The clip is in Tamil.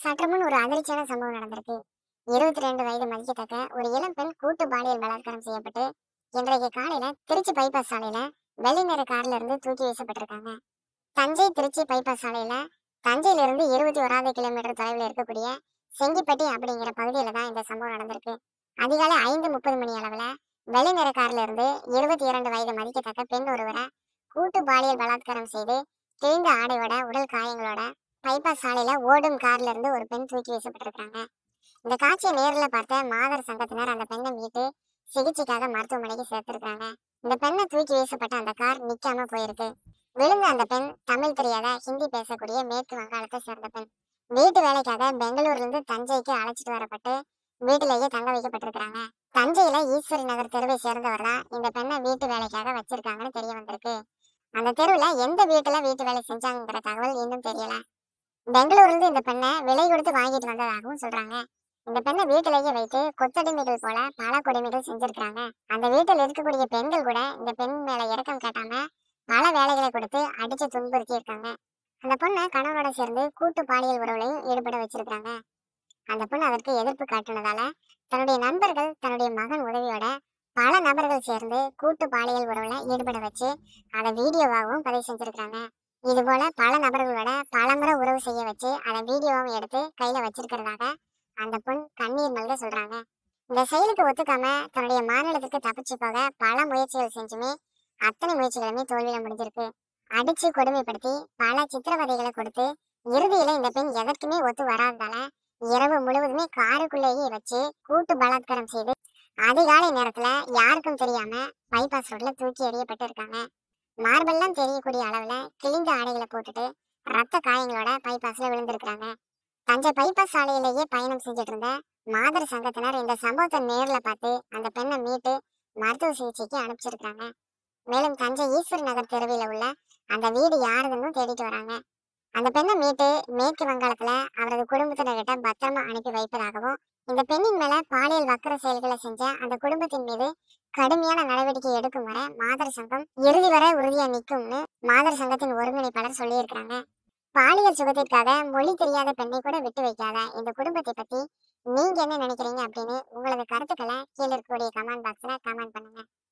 சற்று முன் ஒரு அதிர்ச்சியான சம்பவம் நடந்திருக்கு இருபத்தி ரெண்டு வயது மதிக்கத்தக்க ஒரு இளம் பெண் கூட்டு பாலியல் பலாத்காரம் செய்யப்பட்டு இன்றைக்கு காலையில திருச்சி பைபாஸ் சாலையில வெள்ளை நிற கார்ல இருந்து தூக்கி வீசப்பட்டிருக்காங்க தஞ்சை திருச்சி பைபாஸ் சாலையில தஞ்சையில இருந்து இருபத்தி ஓராவது கிலோமீட்டர் தொலைவில் இருக்கக்கூடிய செங்கிப்பட்டி அப்படிங்கிற பகுதியில தான் இந்த சம்பவம் நடந்திருக்கு அதிகாலை ஐந்து முப்பது மணி அளவுல வெள்ளை நிற கார்ல இருந்து இருபத்தி இரண்டு வயது மதிக்கத்தக்க பெண் ஒருவரை கூட்டு பாலியல் பலாத்காரம் செய்து கிழிந்த ஆடையோட உடல் காயங்களோட பைபாஸ் சாலையில ஓடும் கார்ல இருந்து ஒரு பெண் தூக்கி வீசப்பட்டிருக்காங்க இந்த காட்சியை நேர்ல பார்த்த மாதர் சங்கத்தினர் அந்த பெண்ணை மீட்டு சிகிச்சைக்காக மருத்துவமனைக்கு சேர்த்திருக்காங்க இந்த பெண்ணை தூக்கி வீசப்பட்ட அந்த கார் நிக்காம போயிருக்கு விழுந்த அந்த பெண் தமிழ் தெரியாத ஹிந்தி பேசக்கூடிய மேற்கு வங்காளத்தை சேர்ந்த பெண் வீட்டு வேலைக்காக பெங்களூர்ல இருந்து தஞ்சைக்கு அழைச்சிட்டு வரப்பட்டு வீட்டிலேயே தங்க வைக்கப்பட்டிருக்காங்க தஞ்சையில ஈஸ்வரி நகர் தெருவை சேர்ந்தவர் தான் இந்த பெண்ணை வீட்டு வேலைக்காக வச்சிருக்காங்கன்னு தெரிய வந்திருக்கு அந்த தெருவுல எந்த வீட்டுல வீட்டு வேலை செஞ்சாங்கிற தகவல் இன்னும் தெரியல பெங்களூர்ல இருந்து இந்த பெண்ணை விலை கொடுத்து வாங்கிட்டு வந்ததாகவும் சொல்றாங்க இந்த பெண்ணை வீட்டிலேயே வைத்து கொத்தடிமைகள் போல பல கொடுமைகள் செஞ்சிருக்காங்க அந்த வீட்டில் இருக்கக்கூடிய பெண்கள் கூட இந்த பெண் மேல இறக்கம் காட்டாம பல வேலைகளை கொடுத்து அடிச்சு துன்புறுத்தி இருக்காங்க அந்த பொண்ணை கணவனோட சேர்ந்து கூட்டு பாலியல் உறவுலையும் ஈடுபட வச்சிருக்காங்க அந்த பொண்ணு அதற்கு எதிர்ப்பு காட்டுனதால தன்னுடைய நண்பர்கள் தன்னுடைய மகன் உதவியோட பல நபர்கள் சேர்ந்து கூட்டு பாலியல் உறவுல ஈடுபட வச்சு அதை வீடியோவாகவும் பதிவு செஞ்சிருக்காங்க இது போல பல நபர்களோட பலமுறை உறவு செய்ய வச்சு அதை வீடியோவும் எடுத்து கையில வச்சிருக்கிறதாக அந்த பொண் கண்ணீர் மல்க சொல்றாங்க இந்த செயலுக்கு ஒத்துக்காம தன்னுடைய மாநிலத்துக்கு தப்பிச்சு போக பல முயற்சிகள் செஞ்சுமே அத்தனை முயற்சிகளுமே தோல்வியில முடிஞ்சிருக்கு அடிச்சு கொடுமைப்படுத்தி பல சித்திரவதைகளை கொடுத்து இறுதியில இந்த பெண் எதற்குமே ஒத்து வராததால இரவு முழுவதுமே காருக்குள்ளேயே வச்சு கூட்டு பலாத்காரம் செய்து அதிகாலை நேரத்துல யாருக்கும் தெரியாம பைபாஸ் ரோட்ல தூக்கி எறியப்பட்டு இருக்காங்க மார்பெல்லாம் தெரியக்கூடிய அளவுல கிழிந்த ஆடைகளை போட்டுட்டு ரத்த காயங்களோட பைபாஸ்ல விழுந்திருக்காங்க தஞ்சை பைபாஸ் சாலையிலேயே பயணம் செஞ்சுட்டு இருந்த மாதர் சங்கத்தினர் இந்த சம்பவத்தை நேர்ல பார்த்து அந்த பெண்ணை மீட்டு மருத்துவ சிகிச்சைக்கு அனுப்பிச்சிருக்காங்க மேலும் தஞ்சை ஈஸ்வரி நகர் தெருவில் உள்ள அந்த வீடு யாருதுன்னு தேடிட்டு வராங்க அந்த பெண்ணை மீட்டு மேற்கு வங்காளத்துல அவரது குடும்பத்தினர்கிட்ட பத்திரமா அனுப்பி வைப்பதாகவும் இந்த பெண்ணின் மேல பாலியல் வக்கர செயல்களை செஞ்ச அந்த குடும்பத்தின் மீது கடுமையான நடவடிக்கை எடுக்கும் வரை மாதர் சங்கம் இறுதி வரை உறுதியா நிக்கும்னு மாதர் சங்கத்தின் ஒருங்கிணைப்பாளர் சொல்லியிருக்காங்க பாலியல் சுகத்திற்காக மொழி தெரியாத பெண்ணை கூட விட்டு வைக்காத இந்த குடும்பத்தை பத்தி நீங்க என்ன நினைக்கிறீங்க அப்படின்னு உங்களது கருத்துக்களை கீழே இருக்கக்கூடிய கமெண்ட் பாக்ஸ்ல கமெண்ட் பண்ணுங்க